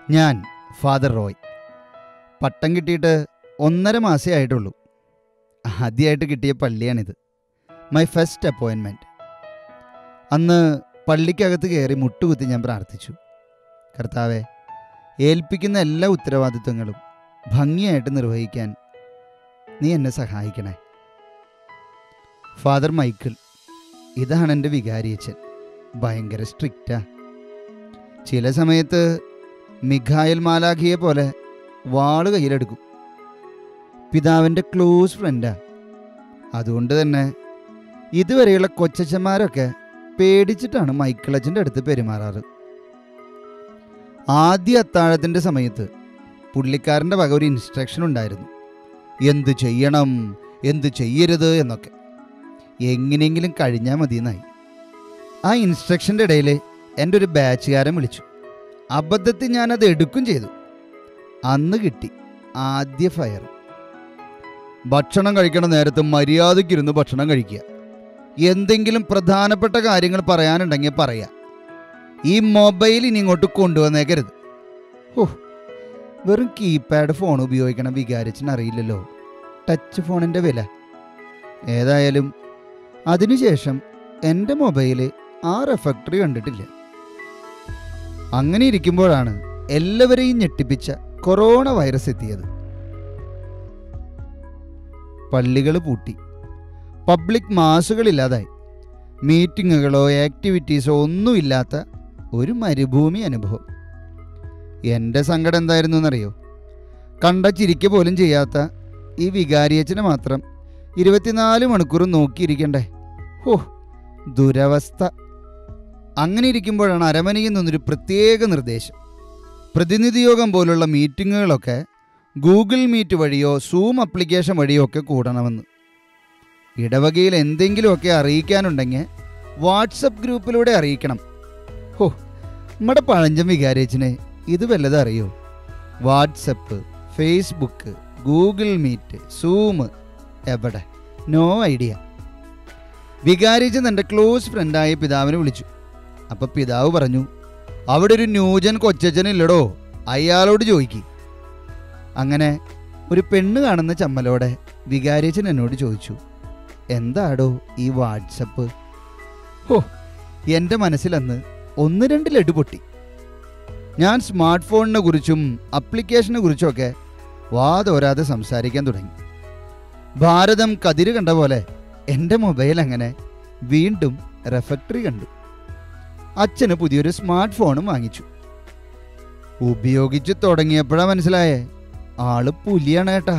ഞാൻ ഫാദർ റോയ് പട്ടം കിട്ടിയിട്ട് ഒന്നര മാസേ ആയിട്ടുള്ളൂ ആദ്യമായിട്ട് കിട്ടിയ പള്ളിയാണിത് മൈ ഫസ്റ്റ് അപ്പോയിൻമെൻറ്റ് അന്ന് പള്ളിക്കകത്ത് കയറി മുട്ടുകുത്തി ഞാൻ പ്രാർത്ഥിച്ചു കർത്താവെ ഏൽപ്പിക്കുന്ന എല്ലാ ഉത്തരവാദിത്വങ്ങളും ഭംഗിയായിട്ട് നിർവഹിക്കാൻ നീ എന്നെ സഹായിക്കണേ ഫാദർ മൈക്കിൾ ഇതാണ് എൻ്റെ വികാരിയച്ഛൻ ഭയങ്കര സ്ട്രിക്റ്റാ ചില സമയത്ത് മിഖായൽ മാലാഖിയെ പോലെ വാള് കയ്യിലെടുക്കും പിതാവിൻ്റെ ക്ലോസ് ഫ്രണ്ടാ അതുകൊണ്ട് തന്നെ ഇതുവരെയുള്ള കൊച്ചച്ചന്മാരൊക്കെ പേടിച്ചിട്ടാണ് മൈക്കിളച്ചൻ്റെ അടുത്ത് പെരുമാറാറ് ആദ്യ അത്താഴത്തിൻ്റെ സമയത്ത് പുള്ളിക്കാരൻ്റെ വക ഒരു ഇൻസ്ട്രക്ഷൻ ഉണ്ടായിരുന്നു എന്ത് ചെയ്യണം എന്ത് ചെയ്യരുത് എന്നൊക്കെ എങ്ങനെയെങ്കിലും കഴിഞ്ഞാൽ മതിയെന്നായി ആ ഇൻസ്ട്രക്ഷൻ്റെ ഇടയിൽ എൻ്റെ ഒരു ബാച്ചുകാരൻ വിളിച്ചു അബദ്ധത്തിൽ ഞാനത് എടുക്കും ചെയ്തു അന്ന് കിട്ടി ആദ്യ ഫയർ ഭക്ഷണം കഴിക്കണ നേരത്ത് മര്യാദയ്ക്കിരുന്ന് ഭക്ഷണം കഴിക്കുക എന്തെങ്കിലും പ്രധാനപ്പെട്ട കാര്യങ്ങൾ പറയാനുണ്ടെങ്കിൽ പറയാം ഈ മൊബൈൽ ഇനി ഇങ്ങോട്ട് കൊണ്ടുവന്നേക്കരുത് ഓ വെറും കീപാഡ് ഫോൺ ഉപയോഗിക്കണം വികാരിച്ചിന് അറിയില്ലല്ലോ ടച്ച് ഫോണിൻ്റെ വില ഏതായാലും അതിനുശേഷം എൻ്റെ മൊബൈല് ആ റെഫക്ടറി കണ്ടിട്ടില്ല അങ്ങനെ ഇരിക്കുമ്പോഴാണ് എല്ലാവരെയും ഞെട്ടിപ്പിച്ച കൊറോണ വൈറസ് എത്തിയത് പള്ളികൾ പൂട്ടി പബ്ലിക് മാസുകളില്ലാതായി മീറ്റിങ്ങുകളോ ആക്ടിവിറ്റീസോ ഒന്നുമില്ലാത്ത ഒരു മരുഭൂമി അനുഭവം എൻ്റെ സങ്കടം എന്തായിരുന്നു എന്നറിയോ കണ്ട ചിരിക്ക പോലും ചെയ്യാത്ത ഈ വികാരിയച്ചനെ മാത്രം ഇരുപത്തിനാല് മണിക്കൂർ നോക്കിയിരിക്കണ്ടേ ഹോ ദുരവസ്ഥ അങ്ങനെ ഇരിക്കുമ്പോഴാണ് അരമനയിൽ നിന്നൊരു പ്രത്യേക നിർദ്ദേശം പ്രതിനിധി യോഗം പോലുള്ള മീറ്റിങ്ങുകളൊക്കെ ഗൂഗിൾ മീറ്റ് വഴിയോ സൂം അപ്ലിക്കേഷൻ വഴിയോ ഒക്കെ കൂടണമെന്ന് ഇടവകയിൽ എന്തെങ്കിലുമൊക്കെ അറിയിക്കാനുണ്ടെങ്കിൽ വാട്സപ്പ് ഗ്രൂപ്പിലൂടെ അറിയിക്കണം ഹോ നമ്മുടെ പഴഞ്ചൻ വികാരേച്ചിനെ ഇത് വല്ലതും അറിയോ WhatsApp Facebook Google meet zoom എവിടെ നോ ഐഡിയ വികാരിച്ചൻ എൻ്റെ ക്ലോസ് ഫ്രണ്ടായ പിതാവിനെ വിളിച്ചു അപ്പം പിതാവ് പറഞ്ഞു അവിടെ ഒരു ന്യൂജൻ കൊച്ചച്ഛനില്ലടോ അയാളോട് ചോദിക്കി അങ്ങനെ ഒരു പെണ്ണ് കാണുന്ന ചമ്മലോടെ വികാരിച്ചൻ എന്നോട് ചോദിച്ചു എന്താടോ ഈ വാട്സപ്പ് ഹോ എൻ്റെ മനസ്സിലന്ന് ഒന്ന് രണ്ട് ലഡു പൊട്ടി ഞാൻ സ്മാർട്ട് ഫോണിനെ കുറിച്ചും അപ്ലിക്കേഷനെ കുറിച്ചുമൊക്കെ വാതോരാതെ സംസാരിക്കാൻ തുടങ്ങി ഭാരതം കതിര് കണ്ട പോലെ എൻ്റെ മൊബൈൽ അങ്ങനെ വീണ്ടും റെഫക്ടറി കണ്ടു അച്ഛന് പുതിയൊരു സ്മാർട്ട് ഫോണും വാങ്ങിച്ചു ഉപയോഗിച്ച് തുടങ്ങിയപ്പോഴാ മനസ്സിലായേ ആള് പുലിയാണ് കേട്ടാ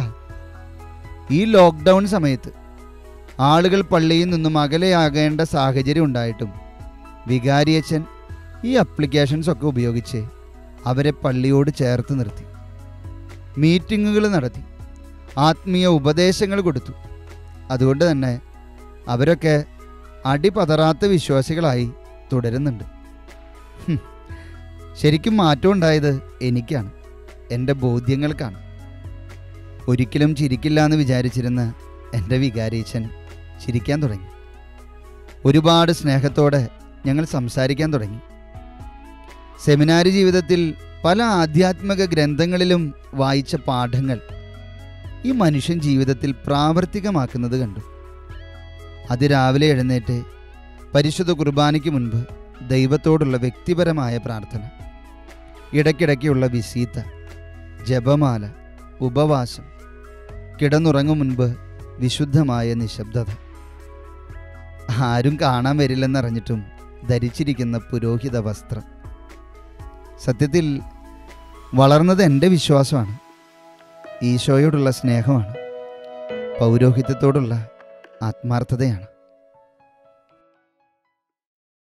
ഈ ലോക്ക്ഡൗൺ സമയത്ത് ആളുകൾ പള്ളിയിൽ നിന്നും അകലെയാകേണ്ട സാഹചര്യം ഉണ്ടായിട്ടും വികാരിയച്ഛൻ ഈ അപ്ലിക്കേഷൻസ് ഒക്കെ ഉപയോഗിച്ച് അവരെ പള്ളിയോട് ചേർത്ത് നിർത്തി മീറ്റിങ്ങുകൾ നടത്തി ആത്മീയ ഉപദേശങ്ങൾ കൊടുത്തു അതുകൊണ്ട് തന്നെ അവരൊക്കെ അടിപതറാത്ത വിശ്വാസികളായി തുടരുന്നുണ്ട് ഹും. ശരിക്കും മാറ്റം ഉണ്ടായത് എനിക്കാണ് എൻ്റെ ബോധ്യങ്ങൾക്കാണ് ഒരിക്കലും ചിരിക്കില്ല എന്ന് വിചാരിച്ചിരുന്ന എൻ്റെ വികാരീച്ചൻ ചിരിക്കാൻ തുടങ്ങി ഒരുപാട് സ്നേഹത്തോടെ ഞങ്ങൾ സംസാരിക്കാൻ തുടങ്ങി സെമിനാരി ജീവിതത്തിൽ പല ആധ്യാത്മിക ഗ്രന്ഥങ്ങളിലും വായിച്ച പാഠങ്ങൾ ഈ മനുഷ്യൻ ജീവിതത്തിൽ പ്രാവർത്തികമാക്കുന്നത് കണ്ടു അതിരാവിലെ എഴുന്നേറ്റ് പരിശുദ്ധ കുർബാനയ്ക്ക് മുൻപ് ദൈവത്തോടുള്ള വ്യക്തിപരമായ പ്രാർത്ഥന ഇടയ്ക്കിടയ്ക്കുള്ള വിസീത്ത ജപമാല ഉപവാസം കിടന്നുറങ്ങും മുൻപ് വിശുദ്ധമായ നിശബ്ദത ആരും കാണാൻ വരില്ലെന്നറിഞ്ഞിട്ടും ധരിച്ചിരിക്കുന്ന പുരോഹിത വസ്ത്രം സത്യത്തിൽ വളർന്നത് എൻ്റെ വിശ്വാസമാണ് ഈശോയോടുള്ള സ്നേഹമാണ് പൗരോഹിത്യത്തോടുള്ള ആത്മാർത്ഥതയാണ്